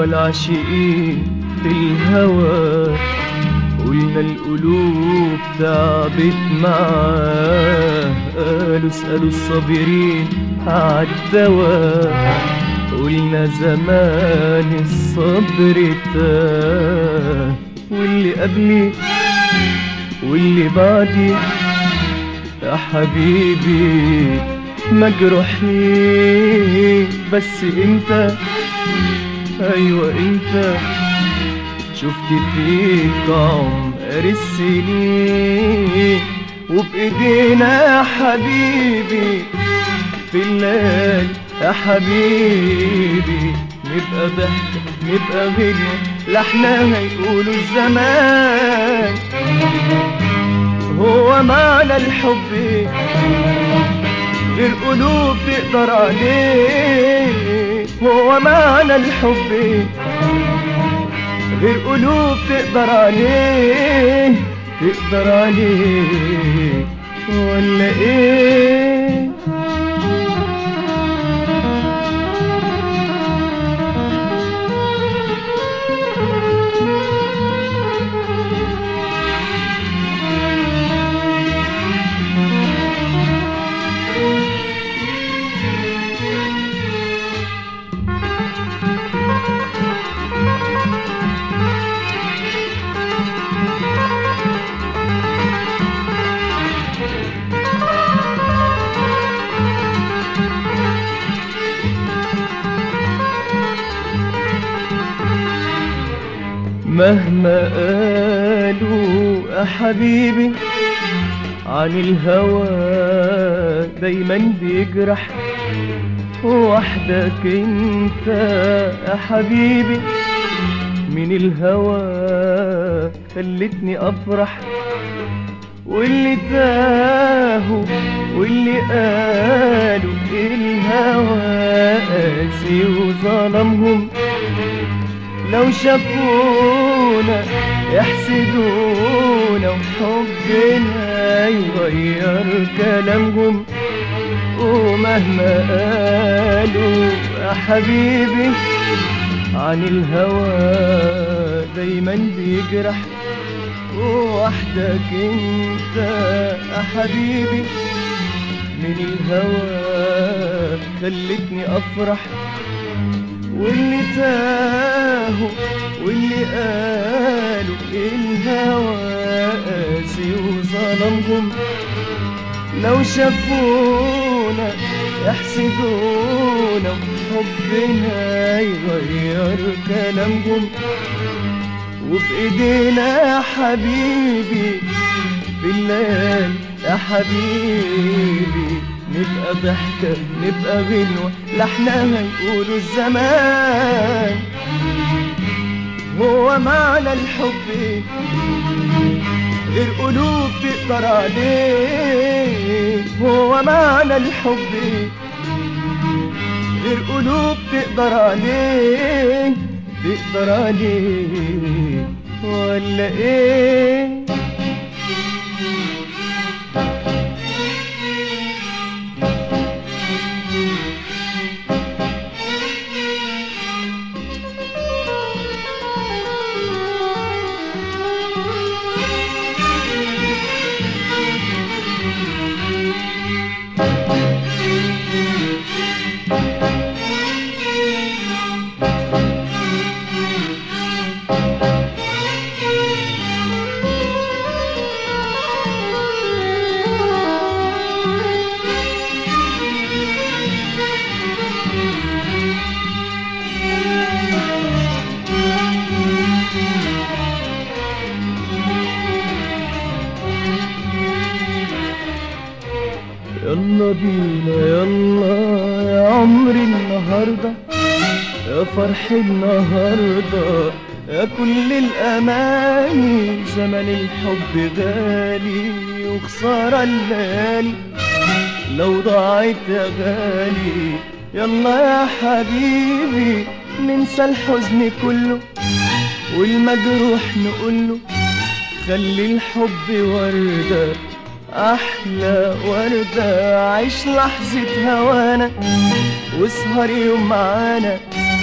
العاشقين في الهوى قلنا القلوب تعبت معاه قالوا اسألوا الصابرين عالدواء قلنا زمان الصبر تاه واللي قبلي واللي بعدي يا حبيبي مجروحين بس انت ايوه انت شفت فيك عمر السنين وبايدينا يا حبيبي في الليل يا حبيبي نبقى ضحكة نبقى غنوة لحنا هيقولوا الزمان هو معنى الحب غير قلوب تقدر عليه هو معنى الحب غير قلوب تقدر عليه تقدر عليه ولا ايه مهما قالوا يا حبيبي عن الهوى دايما بيجرح وحدك انت يا حبيبي من الهوى خلتني افرح واللي تاهوا واللي قالوا الهوى قاسي وظلمهم لو شافونا يحسدونا وحبنا يغير كلامهم ومهما قالوا يا حبيبي عن الهوى دايما بيجرح وحدك انت يا حبيبي من الهوى خلتني افرح واللي تاهوا واللي قالوا الهوى قاسي وظلمهم لو شافونا يحسدونا وحبنا يغير كلامهم وبإيدينا يا حبيبي في الليل يا حبيبي نبقى ضحكة نبقى غنوة لحنا هيقولوا الزمان هو معنى الحب غير قلوب تقدر عليه هو معنى الحب غير قلوب تقدر عليه تقدر عليه ولا ايه يلا بينا يلا يا عمري النهاردة يا فرح النهاردة يا كل الأماني زمن الحب غالي وخسارة الليالي لو ضاعت يا غالي يلا يا حبيبي ننسى الحزن كله والمجروح نقوله خلي الحب وردة أحلى وردة عيش لحظة هوانا واسهر يوم معانا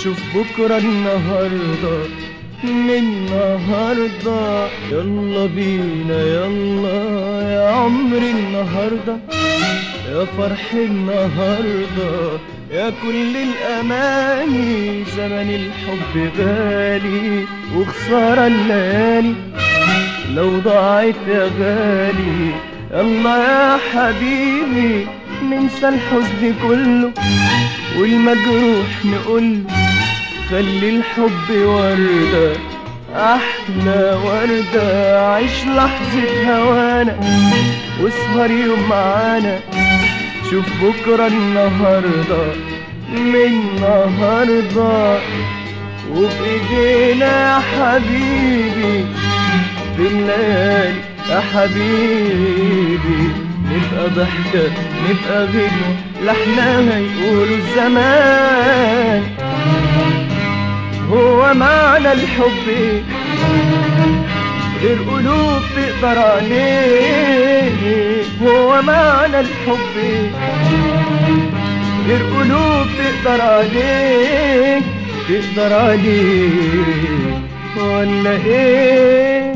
شوف بكرة النهاردة من النهاردة يلا بينا يلا يا عمري النهاردة يا فرح النهاردة يا كل الأماني زمن الحب غالي وخسارة الليالي لو ضاعت يا غالي يلا يا حبيبي ننسى الحزن كله والمجروح نقول خلي الحب وردة أحلى وردة عيش لحظة هوانا واسهر يوم معانا شوف بكرة النهاردة من النهاردة وبإيدينا يا حبيبي في الليالي يا حبيبي نبقى ضحكة نبقى غنوة لحنا هيقولوا الزمان هو معنى الحب إيه؟ غير قلوب تقدر عليه هو معنى الحب إيه؟ غير قلوب تقدر عليه تقدر عليه ولا ايه